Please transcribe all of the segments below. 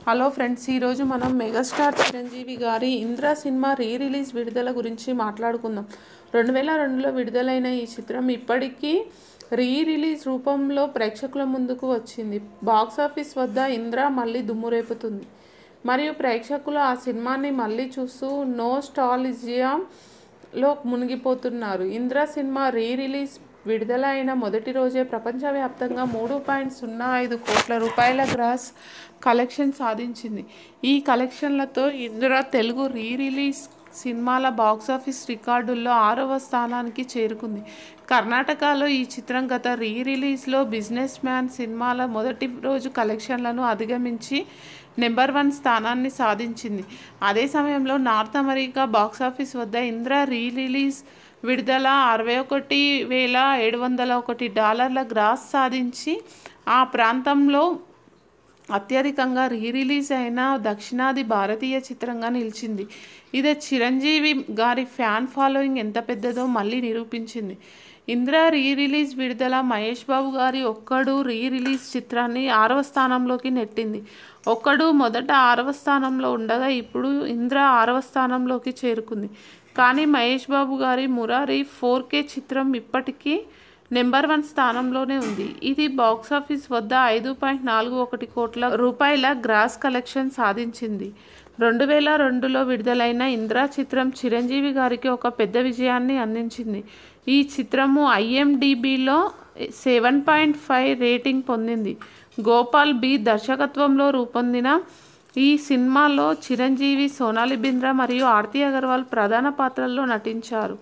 hello friends ఈరోజు మనం megastar Chiranjeevi గారి ఇంద్ర సినిమా రీ రిలీజ్ విడుదల గురించి మాట్లాడుకుందాం రెండు వేల రెండులో విడుదలైన ఈ చిత్రం ఇప్పటికీ రీ రిలీజ్ రూపంలో ప్రేక్షకుల ముందుకు వచ్చింది బాక్స్ ఆఫీస్ వద్ద ఇంద్ర మళ్ళీ దుమ్మురేపుతుంది మరియు ప్రేక్షకులు ఆ సినిమాని మళ్ళీ చూస్తూ నోస్టాలజియాలో మునిగిపోతున్నారు ఇంద్ర సినిమా రీ రిలీజ్ విడుదల అయిన మొదటి రోజే ప్రపంచవ్యాప్తంగా మూడు పాయింట్ సున్నా ఐదు కోట్ల రూపాయల గ్రాస్ కలెక్షన్ సాధించింది ఈ కలెక్షన్లతో ఇంద్ర తెలుగు రీ రిలీజ్ సినిమాల బాక్సాఫీస్ రికార్డుల్లో ఆరవ స్థానానికి చేరుకుంది కర్ణాటకలో ఈ చిత్రం గత రీ రిలీజ్లో బిజినెస్ మ్యాన్ సినిమాల మొదటి రోజు కలెక్షన్లను అధిగమించి నెంబర్ వన్ స్థానాన్ని సాధించింది అదే సమయంలో నార్త్ అమెరికా బాక్సాఫీస్ వద్ద ఇంద్ర రీ రిలీజ్ విడుదల అరవై ఒకటి వేల ఏడు వందల ఒకటి డాలర్ల గ్రాస్ సాధించి ఆ ప్రాంతంలో అత్యధికంగా రీ రిలీజ్ అయిన దక్షిణాది భారతీయ చిత్రంగా నిలిచింది ఇది చిరంజీవి గారి ఫ్యాన్ ఫాలోయింగ్ ఎంత పెద్దదో మళ్ళీ నిరూపించింది ఇంద్ర రీ రిలీజ్ విడుదల మహేష్ బాబు గారి ఒక్కడు రీ రిలీజ్ చిత్రాన్ని ఆరవ స్థానంలోకి నెట్టింది ఒక్కడు మొదట ఆరవ స్థానంలో ఉండగా ఇప్పుడు ఇంద్ర ఆరవ స్థానంలోకి చేరుకుంది కానీ మహేష్ బాబు గారి మురారి ఫోర్ కే చిత్రం ఇప్పటికీ నెంబర్ వన్ స్థానంలోనే ఉంది ఇది బాక్సాఫీస్ వద్ద ఐదు పాయింట్ నాలుగు ఒకటి కోట్ల రూపాయల గ్రాస్ కలెక్షన్ సాధించింది రెండు వేల రెండులో విడుదలైన ఇంద్రా చిత్రం చిరంజీవి గారికి ఒక పెద్ద విజయాన్ని అందించింది ఈ చిత్రము ఐఎండిబిలో సెవెన్ పాయింట్ ఫైవ్ రేటింగ్ పొందింది గోపాల్ బి దర్శకత్వంలో రూపొందిన ఈ సినిమాలో చిరంజీవి సోనాలి బింద్రా మరియు ఆర్తి అగర్వాల్ ప్రధాన పాత్రల్లో నటించారు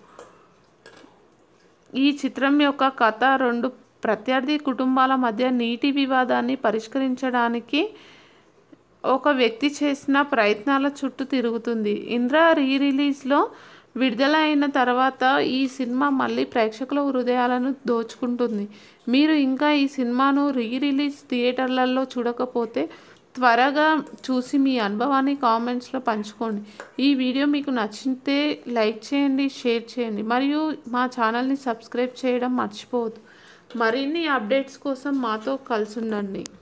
ఈ చిత్రం యొక్క కథ రెండు ప్రత్యర్థి కుటుంబాల మధ్య నీటి వివాదాన్ని పరిష్కరించడానికి ఒక వ్యక్తి చేసిన ప్రయత్నాల చుట్టూ తిరుగుతుంది ఇంద్ర రీ రిలీజ్లో విడుదల అయిన తర్వాత ఈ సినిమా మళ్ళీ ప్రేక్షకుల హృదయాలను దోచుకుంటుంది మీరు ఇంకా ఈ సినిమాను రీ రిలీజ్ థియేటర్లలో చూడకపోతే త్వరగా చూసి మీ అనుభవాన్ని కామెంట్స్లో పంచుకోండి ఈ వీడియో మీకు నచ్చితే లైక్ చేయండి షేర్ చేయండి మరియు మా ఛానల్ని సబ్స్క్రైబ్ చేయడం మర్చిపోవద్దు మరిన్ని అప్డేట్స్ కోసం మాతో కలిసి ఉండండి